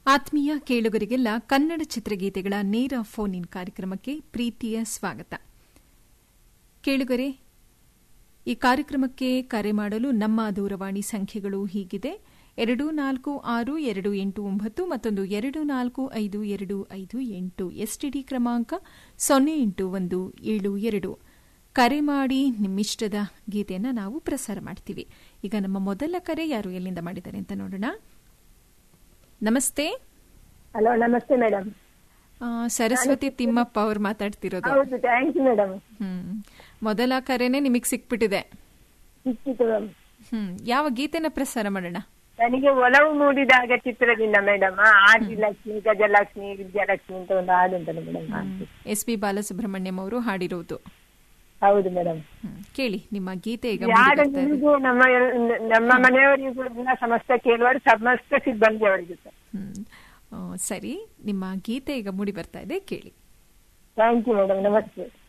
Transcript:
ಆತ್ಮೀಯ ಕೇಳುಗರಿಗೆಲ್ಲ ಕನ್ನಡ ಚಿತ್ರಗೀತೆಗಳ ನೇರ ಫೋನ್ ಇನ್ ಕಾರ್ಯಕ್ರಮಕ್ಕೆ ಪ್ರೀತಿಯ ಸ್ವಾಗತ ಕೇಳುಗರೆ ಈ ಕಾರ್ಯಕ್ರಮಕ್ಕೆ ಕರೆ ಮಾಡಲು ನಮ್ಮ ದೂರವಾಣಿ ಸಂಖ್ಯೆಗಳು ಹೀಗಿದೆ ಎರಡು ನಾಲ್ಕು ಆರು ಎರಡು ಎಂಟು ಒಂಬತ್ತು ಮತ್ತೊಂದು ಎರಡು ನಾಲ್ಕು ಐದು ಎರಡು ಐದು ಎಂಟು ಎಸ್ಟಿಡಿ ಕ್ರಮಾಂಕ ಸೊನ್ನೆ ಎಂಟು ಒಂದು ಏಳು ಎರಡು ಕರೆ ಮಾಡಿ ನಿಮ್ಮಿಷ್ಟದ ಗೀತೆಯನ್ನು ನಾವು ಪ್ರಸಾರ ಮಾಡ್ತೀವಿ ಈಗ ನಮ್ಮ ಮೊದಲ ಕರೆ ಯಾರು ಎಲ್ಲಿಂದ ಮಾಡಿದ್ದಾರೆ ಅಂತ ನೋಡೋಣ ನಮಸ್ತೆ ಹಲೋ ನಮಸ್ತೆ ಮೇಡಮ್ ಆ, ಸರಸ್ವತಿ ತಿಮ್ಮಪ್ಪ ಅವ್ರು ಮಾತಾಡ್ತಿರೋದು ಹೌದು ಥ್ಯಾಂಕ್ಸ್ ಮೇಡಮ್ ಹ್ಮ್ ಮೊದಲ ಕರೆನೆ ನಿಮಗೆ ಸಿಕ್ಬಿಟ್ಟಿದೆ ಸಿಕ್ಕಿತು ಮ್ಯಾಮ್ ಹ್ಮ್ ಯಾವ ಗೀತೆನ ಪ್ರಸಾರ ಮಾಡೋಣ ನನಗೆ ಒಲವು ಮೂಡಿದಾಗ ಚಿತ್ರದಿಂದ ಮೇಡಮ್ ಆದಿಲಕ್ಷ್ಮಿ ಗಜಲಕ್ಷ್ಮಿ ವಿದ್ಯಾಲಕ್ಷ್ಮಿ ಅಂತ ಒಂದು ಹಾಡು ಉಂಟಲ್ಲ ಮೇಡಮ್ ಎಸ್ ಪಿ ಬಾಲಸುಬ್ರಹ್ಮಣ್ಯಂ ಅವರು ಹಾಡಿರೋದು ಹೌದು ಮೇಡಮ್ ಹ್ಮ್, ಕೇಳಿ ನಿಮ್ಮ ಗೀತೆ ಈಗ ಯಾರು ಮೂಡಿ ಬರ್ತಾ ಇದೆ. ನಿಮಗೂ ನಮ್ಮ ಎಲ್- ನಮ್ಮ ಮನೆಯವರಿಗೂ ಕೂಡ ಸಮಸ್ತ ಕೇಳುವರು ಸಮಸ್ತ ಸಿಬ್ಬಂದಿ ಅವರಿಗೂ ಸರ್ ಹ್ಮ್ ಆ, ಸರಿ ನಿಮ್ಮ ಗೀತೆ ಈಗ ಮೂಡಿ ಬರ್ತಾ ಇದೆ ಕೇಳಿ ಥ್ಯಾಂಕ್ ಯು ಮೇಡಮ್ ನಮಸ್ತೆ